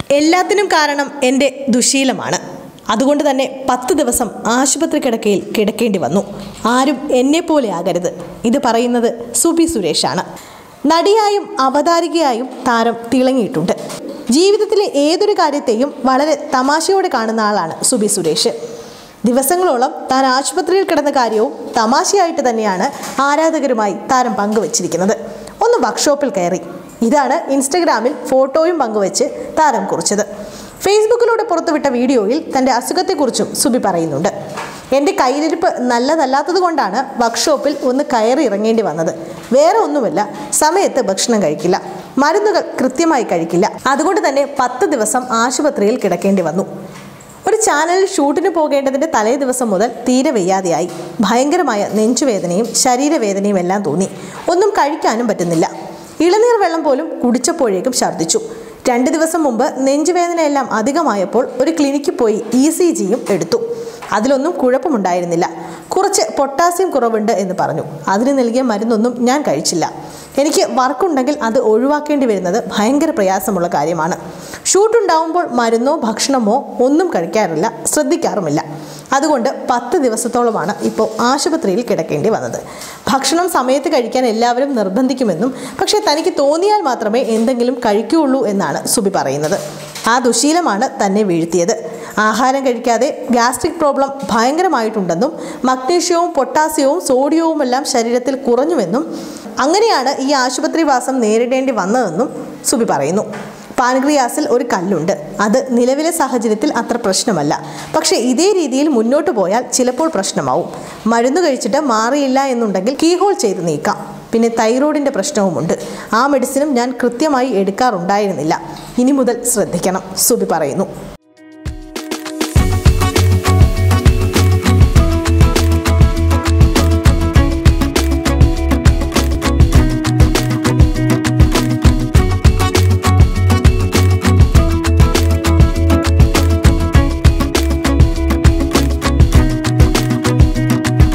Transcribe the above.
എല്ലാത്തിനും കാരണം എൻ്റെ ദുശീലമാണ് അതുകൊണ്ട് തന്നെ പത്ത് ദിവസം ആശുപത്രി കിടക്കയിൽ കിടക്കേണ്ടി വന്നു ആരും എന്നെപ്പോലെ ആകരുത് ഇത് പറയുന്നത് സുബി സുരേഷാണ് നടിയായും അവതാരികയായും താരം തിളങ്ങിയിട്ടുണ്ട് ജീവിതത്തിലെ ഏതൊരു കാര്യത്തെയും വളരെ തമാശയോടെ കാണുന്ന ആളാണ് സുബി സുരേഷ് ദിവസങ്ങളോളം താൻ ആശുപത്രിയിൽ കിടന്ന കാര്യവും തമാശയായിട്ട് തന്നെയാണ് ആരാധകരുമായി താരം പങ്കുവച്ചിരിക്കുന്നത് ഒന്ന് വർക്ക്ഷോപ്പിൽ കയറി ഇതാണ് ഇൻസ്റ്റഗ്രാമിൽ ഫോട്ടോയും പങ്കുവച്ച് താരം കുറിച്ചത് ഫേസ്ബുക്കിലൂടെ പുറത്തുവിട്ട വീഡിയോയിൽ തൻ്റെ അസുഖത്തെക്കുറിച്ചും സുബി പറയുന്നുണ്ട് എൻ്റെ കയ്യിലിരിപ്പ് നല്ലതല്ലാത്തത് കൊണ്ടാണ് വർക്ക്ഷോപ്പിൽ ഒന്ന് കയറി ഇറങ്ങേണ്ടി വന്നത് വേറെ ഒന്നുമല്ല സമയത്ത് ഭക്ഷണം കഴിക്കില്ല മരുന്നുകൾ കൃത്യമായി കഴിക്കില്ല അതുകൊണ്ട് തന്നെ പത്ത് ദിവസം ആശുപത്രിയിൽ കിടക്കേണ്ടി വന്നു ഒരു ചാനലിൽ ഷൂട്ടിന് പോകേണ്ടതിൻ്റെ തലേ ദിവസം മുതൽ തീരെ വയ്യാതെയായി ഭയങ്കരമായ നെഞ്ചുവേദനയും ശരീരവേദനയും എല്ലാം തോന്നി ഒന്നും കഴിക്കാനും പറ്റുന്നില്ല ഇളനീർ വെള്ളം പോലും കുടിച്ചപ്പോഴേക്കും ഛർദ്ദിച്ചു രണ്ട് ദിവസം മുമ്പ് നെഞ്ചുവേദനയെല്ലാം അധികമായപ്പോൾ ഒരു ക്ലിനിക്കിൽ പോയി ഇ സി ജിയും എടുത്തു അതിലൊന്നും കുഴപ്പമുണ്ടായിരുന്നില്ല കുറച്ച് പൊട്ടാസ്യം കുറവുണ്ട് എന്ന് പറഞ്ഞു അതിന് നൽകിയ മരുന്നൊന്നും ഞാൻ കഴിച്ചില്ല എനിക്ക് വർക്കുണ്ടെങ്കിൽ അത് ഒഴിവാക്കേണ്ടി വരുന്നത് ഭയങ്കര പ്രയാസമുള്ള കാര്യമാണ് ഷൂട്ട് ഉണ്ടാവുമ്പോൾ മരുന്നോ ഭക്ഷണമോ ഒന്നും കഴിക്കാറില്ല ശ്രദ്ധിക്കാറുമില്ല അതുകൊണ്ട് പത്ത് ദിവസത്തോളമാണ് ഇപ്പോൾ ആശുപത്രിയിൽ കിടക്കേണ്ടി വന്നത് ഭക്ഷണം സമയത്ത് കഴിക്കാൻ എല്ലാവരും നിർബന്ധിക്കുമെന്നും പക്ഷേ തനിക്ക് തോന്നിയാൽ മാത്രമേ എന്തെങ്കിലും കഴിക്കുകയുള്ളൂ എന്നാണ് സുബി പറയുന്നത് ആ ദുശീലമാണ് തന്നെ വീഴ്ത്തിയത് ആഹാരം കഴിക്കാതെ ഗ്യാസ്ട്രിക് പ്രോബ്ലം ഭയങ്കരമായിട്ടുണ്ടെന്നും മഗ്നീഷ്യവും പൊട്ടാസ്യവും സോഡിയവും എല്ലാം ശരീരത്തിൽ കുറഞ്ഞുവെന്നും അങ്ങനെയാണ് ഈ ആശുപത്രി വാസം നേരിടേണ്ടി വന്നതെന്നും സുബി പറയുന്നു പാൻക്രിയാസിൽ ഒരു കല്ലുണ്ട് അത് നിലവിലെ സാഹചര്യത്തിൽ അത്ര പ്രശ്നമല്ല പക്ഷേ ഇതേ രീതിയിൽ മുന്നോട്ട് പോയാൽ ചിലപ്പോൾ പ്രശ്നമാവും മരുന്ന് കഴിച്ചിട്ട് മാറിയില്ല എന്നുണ്ടെങ്കിൽ കീഹോൾ ചെയ്ത് നീക്കാം പിന്നെ തൈറോയിഡിൻ്റെ പ്രശ്നവുമുണ്ട് ആ മെഡിസിനും ഞാൻ കൃത്യമായി എടുക്കാറുണ്ടായിരുന്നില്ല ഇനി മുതൽ ശ്രദ്ധിക്കണം സുബി പറയുന്നു